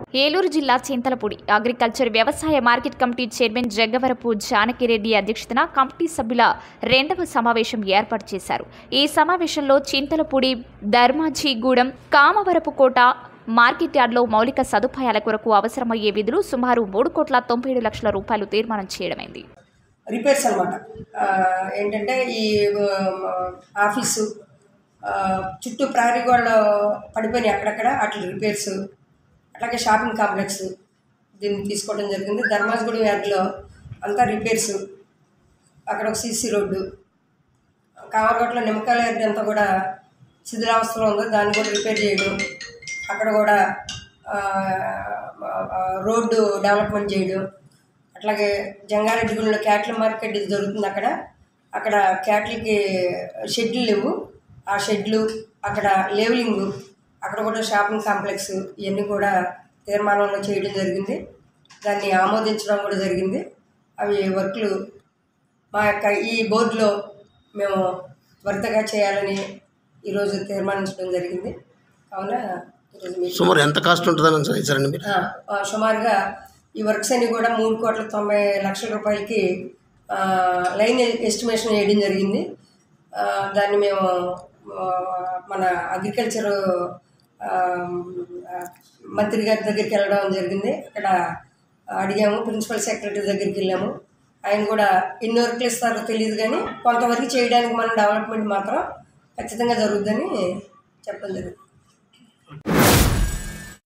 ఏలూరు జిల్లా చింతలపూడి అగ్రికల్చర్ వ్యవసాయ market committee chairman Jaggavarapu Janakireddy అధ్యక్షతన కమిటీ సభ్యుల రెండవ సమావేశం ఏర్పాటు చేశారు ఈ సమావేశంలో చింతలపూడి ధర్మాజీగూడెం కామవరపు కోట మార్కెట్ యార్డ్లో మౌలిక సదుపాయాల కొరకు అవసరమయ్యే విధులు సుమారు మూడు కోట్ల తొంభై ఏడు లక్షల రూపాయలు తీర్మానం చేయడమైంది రిపేర్స్ అనమాట ఏంటంటే ఈ ఆ, ఆఫీసు ఆ, చుట్టూ ప్రహరీ గోడలు పడిపోయినాయి అక్కడక్కడ వాటి రిపేర్స్ అట్లాగే షాపింగ్ కాంప్లెక్స్ దీన్ని తీసుకోవడం జరిగింది ధర్మాజగూడెం యార్డ్లో అంతా రిపేర్స్ అక్కడ ఒక సీసీ రోడ్డు కామరగొట్ల నిమ్మకాయల యార్డ్ అంతా కూడా శిథిలావస్థలో ఉందో దాన్ని కూడా రిపేర్ చేయడం అక్కడ కూడా ఆ, ఆ, రోడ్డు డెవలప్మెంట్ చేయడం అట్లాగే జంగారెడ్డిగూడెంలో క్యాటిల్ మార్కెట్ ఇది జరుగుతుంది అక్కడ అక్కడ క్యాటిల్కి షెడ్లు లేవు ఆ షెడ్లు అక్కడ లేవలింగ్ అక్కడ కూడా షాపింగ్ కాంప్లెక్స్ ఇవన్నీ కూడా తీర్మానంలో చేయడం జరిగింది దాన్ని ఆమోదించడం కూడా జరిగింది అవి వర్క్లు మా యొక్క ఈ బోర్డులో మేము త్వరితగా చేయాలని ఈరోజు తీర్మానించడం జరిగింది కావున ఈరోజు మీటింగ్ సుమారు ఎంత కాస్ట్ ఉంటుందని ఇచ్చారండి మీరు ఆ, ఆ, సుమారుగా ఈ వర్క్స్ అన్ని కూడా మూడు కోట్ల తొంభై లక్షల రూపాయలకి ఆ, లైన్ ఎస్టిమేషన్ వేయడం జరిగింది ఆ, దాన్ని మేము ఆ, మన అగ్రికల్చర్ ఆ, ఆ, మంత్రి గారి దగ్గరికి వెళ్ళడం జరిగింది అక్కడ అడిగాము ప్రిన్సిపల్ సెక్రటరీ దగ్గరికి వెళ్ళాము ఆయన కూడా ఎన్ని వర్క్లు ఇస్తారో తెలియదు కానీ కొంతవరకు చేయడానికి మన డెవలప్మెంట్ మాత్రం ఖచ్చితంగా జరుగుద్దని చెప్పడం జరిగింది